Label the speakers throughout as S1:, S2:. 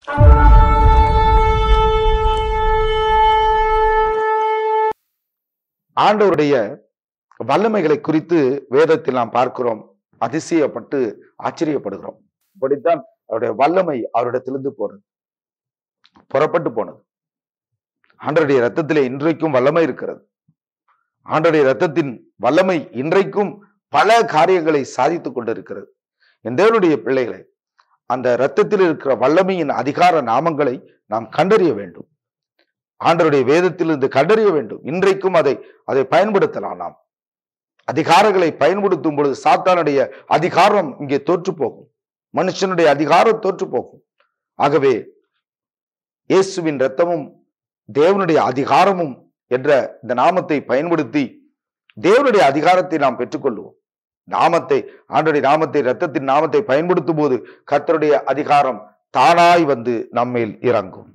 S1: ஆண்டவருடைய வல்லமைகளை குறித்து வேதத்தில் நாம் பார்க்கிறோம் அதிசயப்பட்டு ஆச்சரியப்படுகிறோம் இப்படித்தான் அவருடைய வல்லமை அவரிடத்திலிருந்து போனது புறப்பட்டு போனது ஆண்டருடைய ரத்தத்திலே இன்றைக்கும் வல்லமை இருக்கிறது ஆண்டருடைய ரத்தத்தின் வல்லமை இன்றைக்கும் பல காரியங்களை சாதித்துக் கொண்டிருக்கிறது என் தேவனுடைய பிள்ளைகளை அந்த இரத்தத்தில் இருக்கிற வல்லமையின் அதிகார நாமங்களை நாம் கண்டறிய வேண்டும் ஆண்டருடைய வேதத்திலிருந்து கண்டறிய வேண்டும் இன்றைக்கும் அதை அதை பயன்படுத்தலாம் நாம் அதிகாரங்களை பயன்படுத்தும் பொழுது சாத்தானுடைய அதிகாரம் இங்கே தோற்று போகும் மனுஷனுடைய அதிகாரம் தோற்று போகும் ஆகவே இயேசுவின் இரத்தமும் தேவனுடைய அதிகாரமும் என்ற இந்த நாமத்தை பயன்படுத்தி தேவனுடைய அதிகாரத்தை நாம் பெற்றுக்கொள்வோம் நாமத்தை ஆண்டுடைய நாமத்தை இரத்தத்தின் நாமத்தை பயன்படுத்தும் போது கர்த்தருடைய அதிகாரம் தானாய் வந்து நம்மேல் இறங்கும்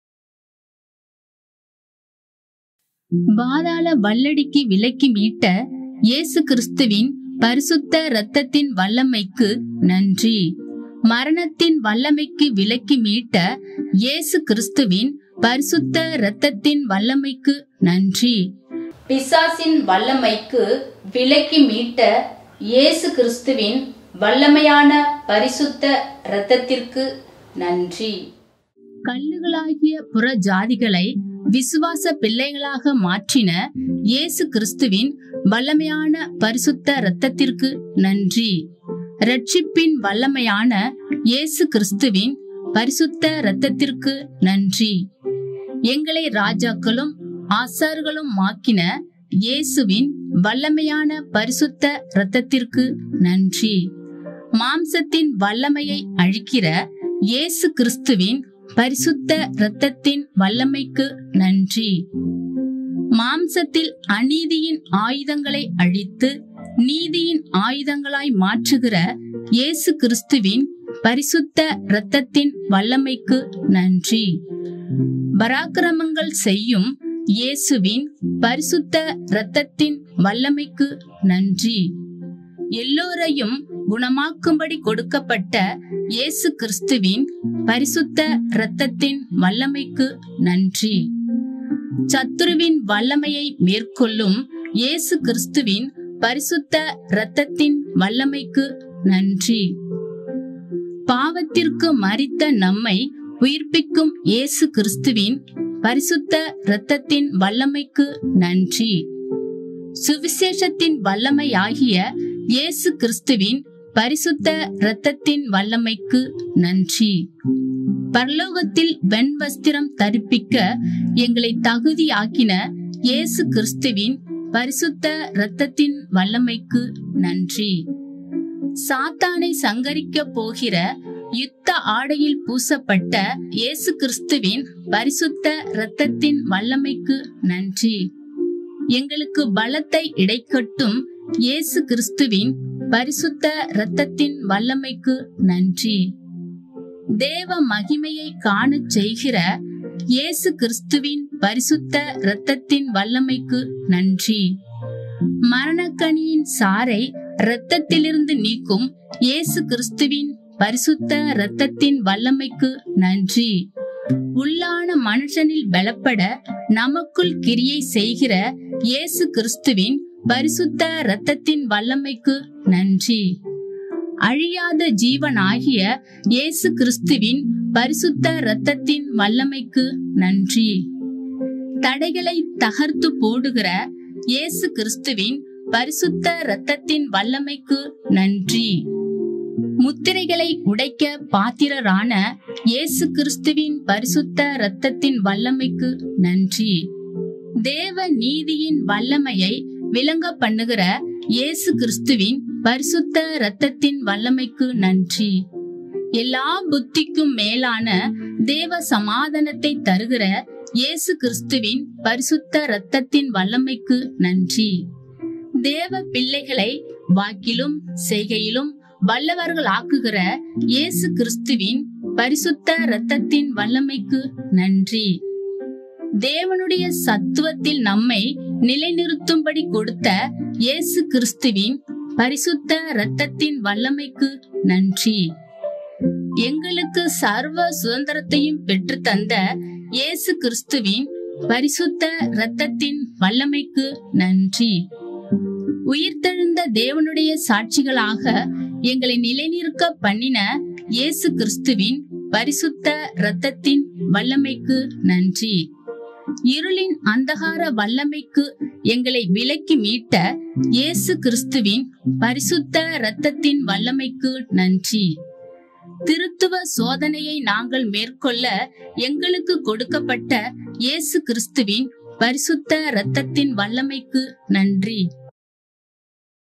S2: பாதாள வல்லடிக்கு விலக்கி மீட்ட இயேசு கிறிஸ்துவின் பரிசுத்த இரத்தத்தின் வல்லமைக்கு நன்றி மரணத்தின் வல்லமைக்கு விலக்கி மீட்ட இயேசு கிறிஸ்துவின் பரிசுத்த இரத்தத்தின் வல்லமைக்கு நன்றி பிசாசின் வல்லமைக்கு விலக்கி மீட்ட இயேசு கிறிஸ்துவின் வல்லமையான பரிசுத்த இரத்தத்திற்கு நன்றி கல்லுகளாகிய புற ஜாதிகளை விசுவாச பிள்ளைகளாக மாற்றின இயேசு கிறிஸ்துவின் வல்லமையான பரிசுத்த இரத்தத்திற்கு நன்றி ரட்சிப்பின் வல்லமையான இயேசு கிறிஸ்துவின் பரிசுத்த இரத்தத்திற்கு நன்றி எங்களை ராஜாக்களும் ஆசார்களும் மாக்கின இயேசுவின் வல்லமையான பரிசுத்த இரத்தத்திற்கு நன்றி மாம்சத்தின் வல்லமையை அழிக்கிற இயேசு கிறிஸ்துவின் பரிசுத்த இரத்தத்தின் வல்லமைக்கு நன்றி மாம்சத்தில் அநீதியின் ஆயுதங்களை அழித்து நீதியின் ஆயுதங்களாய் மாற்றுகிற இயேசு கிறிஸ்துவின் பரிசுத்த இரத்தத்தின் வல்லமைக்கு நன்றி பராக்கிரமங்கள் செய்யும் இயேசுவின் பரிசுத்த இரத்தத்தின் வல்லமைக்கு நன்றி எல்லோரையும் குணமாக்கும்படி கொடுக்கப்பட்ட இயேசு கிறிஸ்துவின் பரிசுத்த இரத்தத்தின் வல்லமைக்கு நன்றி சத்துருவின் வல்லமையை மேற்கொள்ளும் இயேசு கிறிஸ்துவின் பரிசுத்த இரத்தத்தின் வல்லமைக்கு நன்றி பாவத்திற்கு மறித்த நம்மை உயிர்ப்பிக்கும் இயேசு கிறிஸ்துவின் பரிசுத்த இரத்தத்தின் வல்லமைக்கு நன்றி சுவிசேஷத்தின் வல்லமையாகிய இயேசு கிறிஸ்துவின் பரிசுத்த இரத்தத்தின் வல்லமைக்கு நன்றி பரலோகத்தில் வெண்வஸ்திரம் தரிப்பிக்க எங்களை தகுதியாக்கின இயேசு கிறிஸ்துவின் பரிசுத்த இரத்தத்தின் வல்லமைக்கு நன்றி சாத்தானை சங்கரிக்க போகிற யுத்த ஆடையில் பூசப்பட்ட இயேசு கிறிஸ்துவின் பரிசுத்த இரத்தத்தின் வல்லமைக்கு நன்றி எங்களுக்கு பலத்தை இடைக்கட்டும் இயேசு கிறிஸ்துவின் பரிசுத்த இரத்தத்தின் வல்லமைக்கு நன்றி தேவ மகிமையை காணச் செய்கிற இயேசு கிறிஸ்துவின் பரிசுத்த இரத்தத்தின் வல்லமைக்கு நன்றி மரணக்கனியின் சாரை இரத்தத்திலிருந்து நீக்கும் இயேசு கிறிஸ்துவின் பரிசுத்த இரத்தத்தின் வல்லமைக்கு நன்றி உள்ளான மனுஷனில் பலப்பட நமக்குள் கிரியை செய்கிற இயேசு கிறிஸ்துவின் பரிசுத்த இரத்தத்தின் வல்லமைக்கு நன்றி அழியாத ஜீவனாகிய இயேசு கிறிஸ்துவின் பரிசுத்த இரத்தத்தின் வல்லமைக்கு நன்றி தடைகளை தகர்த்து போடுகிற இயேசு கிறிஸ்துவின் பரிசுத்த இரத்தத்தின் வல்லமைக்கு நன்றி முத்திரைகளை உடைக்க பாத்திரரான இயேசு கிறிஸ்துவின் பரிசுத்த இரத்தத்தின் வல்லமைக்கு நன்றி தேவ நீதியின் வல்லமையை விளங்க பண்ணுகிற இயேசு கிறிஸ்துவின் பரிசுத்த இரத்தத்தின் வல்லமைக்கு நன்றி எல்லா புத்திக்கும் மேலான தேவ சமாதானத்தை தருகிற இயேசு கிறிஸ்துவின் பரிசுத்த இரத்தத்தின் வல்லமைக்கு நன்றி தேவ பிள்ளைகளை வாக்கிலும் செய்கையிலும் வல்லவர்கள் ஆக்குகிற இயேசு கிறிஸ்துவின் பரிசுத்த இரத்தத்தின் வல்லமைக்கு நன்றி தேவனுடைய சத்துவத்தில் நம்மை நிலைநிறுத்தும்படி கொடுத்த இயேசு கிறிஸ்துவின் பரிசுத்த இரத்தத்தின் வல்லமைக்கு நன்றி எங்களுக்கு சர்வ சுதந்திரத்தையும் பெற்று தந்த இயேசு கிறிஸ்துவின் பரிசுத்த இரத்தத்தின் வல்லமைக்கு நன்றி உயிர்த்தெழுந்த தேவனுடைய சாட்சிகளாக எங்களை நிலைநிற்க பண்ணின இயேசு கிறிஸ்துவின் பரிசுத்த இரத்தத்தின் வல்லமைக்கு நன்றி இருளின் அந்தகார வல்லமைக்கு எங்களை விலக்கி மீட்ட இயேசு கிறிஸ்துவின் பரிசுத்த இரத்தத்தின் வல்லமைக்கு நன்றி திருத்துவ சோதனையை நாங்கள் மேற்கொள்ள எங்களுக்கு கொடுக்கப்பட்ட இயேசு கிறிஸ்துவின் பரிசுத்த இரத்தத்தின் வல்லமைக்கு நன்றி